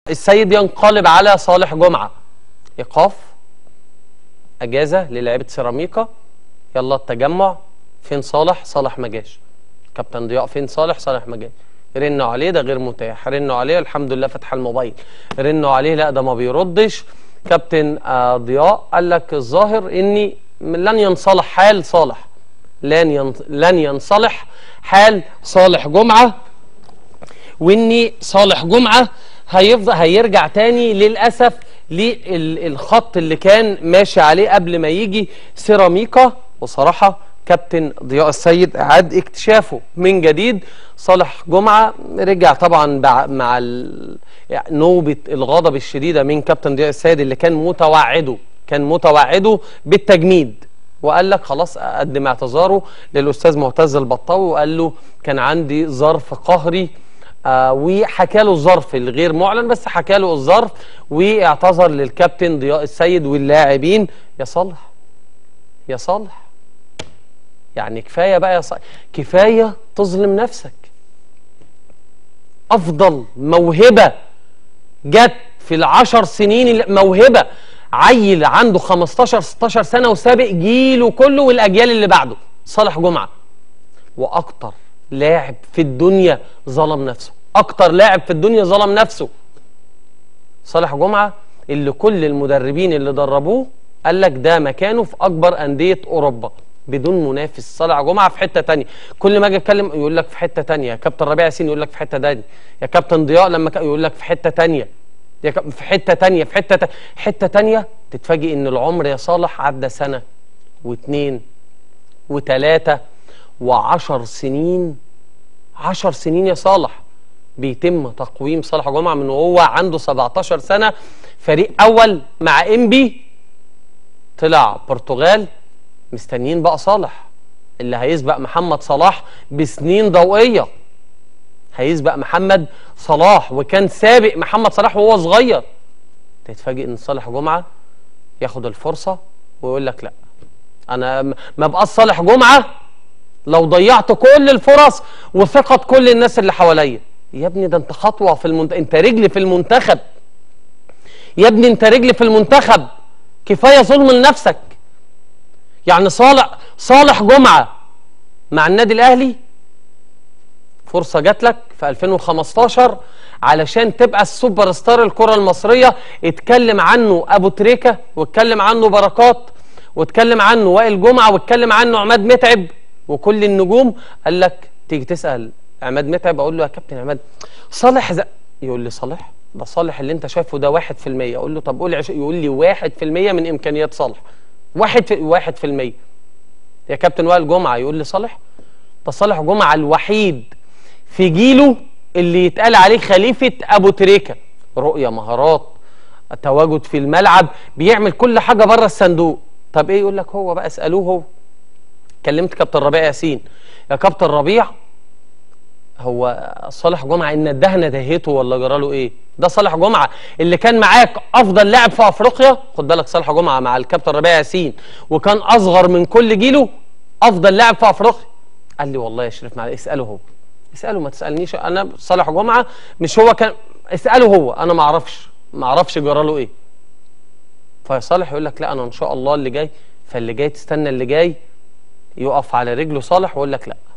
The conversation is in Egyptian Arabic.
السيد ينقلب على صالح جمعه ايقاف اجازه للاعيبه سيراميكا يلا التجمع فين صالح صالح ما جاش كابتن ضياء فين صالح صالح ما جاش رنوا عليه ده غير متاح رنوا عليه الحمد لله فتح الموبايل رنوا عليه لا ده ما بيردش كابتن آه ضياء قال لك الظاهر اني لن ينصلح حال صالح لن ين... لن ينصلح حال صالح جمعه واني صالح جمعه هيفضل هيرجع تاني للاسف للخط اللي كان ماشي عليه قبل ما يجي سيراميكا وصراحه كابتن ضياء السيد اعاد اكتشافه من جديد صالح جمعه رجع طبعا مع ال... يعني نوبه الغضب الشديده من كابتن ضياء السيد اللي كان متوعده كان متوعده بالتجميد وقال لك خلاص اقدم اعتذاره للاستاذ معتز البطاوي وقال له كان عندي ظرف قهري آه وحكى له الظرف الغير معلن بس حكى له الظرف واعتذر للكابتن ضياء السيد واللاعبين يا صالح يا صالح يعني كفايه بقى يا صالح كفايه تظلم نفسك افضل موهبه جت في العشر سنين موهبه عيل عنده 15 16 سنه وسابق جيله كله والاجيال اللي بعده صالح جمعه واكتر لاعب في الدنيا ظلم نفسه اكتر لاعب في الدنيا ظلم نفسه صالح جمعه اللي كل المدربين اللي دربوه قال لك ده مكانه في اكبر انديه اوروبا بدون منافس صالح جمعه في حته تانية كل ما اجي اتكلم يقول لك في حته تانية يا كابتن ربيع ياسين يقول لك في حته تانية يا كابتن ضياء لما يقول لك في حته تانية يا في حته تانية في حته تانية حته تانية تتفاجئ ان العمر يا صالح عدى سنه واثنين وثلاثه وعشر سنين عشر سنين يا صالح بيتم تقويم صالح جمعه من وهو عنده 17 سنه فريق اول مع انبي طلع برتغال مستنيين بقى صالح اللي هيسبق محمد صلاح بسنين ضوئيه هيسبق محمد صلاح وكان سابق محمد صلاح وهو صغير تتفاجئ ان صالح جمعه ياخد الفرصه ويقول لك لا انا ما بقاش صالح جمعه لو ضيعت كل الفرص وثقه كل الناس اللي حواليا يا ابني ده انت خطوه في المنت... انت رجل في المنتخب يا ابني انت رجل في المنتخب كفايه ظلم لنفسك يعني صالح صالح جمعه مع النادي الاهلي فرصه جات لك في 2015 علشان تبقى السوبر ستار الكره المصريه اتكلم عنه ابو تريكه واتكلم عنه بركات واتكلم عنه وائل جمعه واتكلم عنه عماد متعب وكل النجوم قال لك تيجي تسال عماد متعب اقول له يا كابتن عماد صالح ز... يقول لي صالح ده صالح اللي انت شايفه ده 1% اقول له طب قول عش... يقول لي 1% من امكانيات صالح واحد في واحد في المية يا كابتن وائل جمعة يقول لي صالح ده صالح جمعة الوحيد في جيله اللي يتقال عليه خليفة أبو تريكة رؤية مهارات التواجد في الملعب بيعمل كل حاجة بره الصندوق طب ايه يقول لك هو بقى اسألوه هو كلمت كابتن ربيع ياسين يا كابتن ربيع هو صالح جمعه ان الدهنه دهيته ولا جراله ايه؟ ده صالح جمعه اللي كان معاك افضل لاعب في افريقيا خد بالك صالح جمعه مع الكابتن ربيع ياسين وكان اصغر من كل جيله افضل لاعب في افريقيا قال لي والله يا شريف معلش اساله هو اساله ما تسالنيش انا صالح جمعه مش هو كان اساله هو انا ما اعرفش ما اعرفش جراله ايه فصالح يقول لك لا انا ان شاء الله اللي جاي فاللي جاي تستنى اللي جاي يقف على رجله صالح ويقول لك لا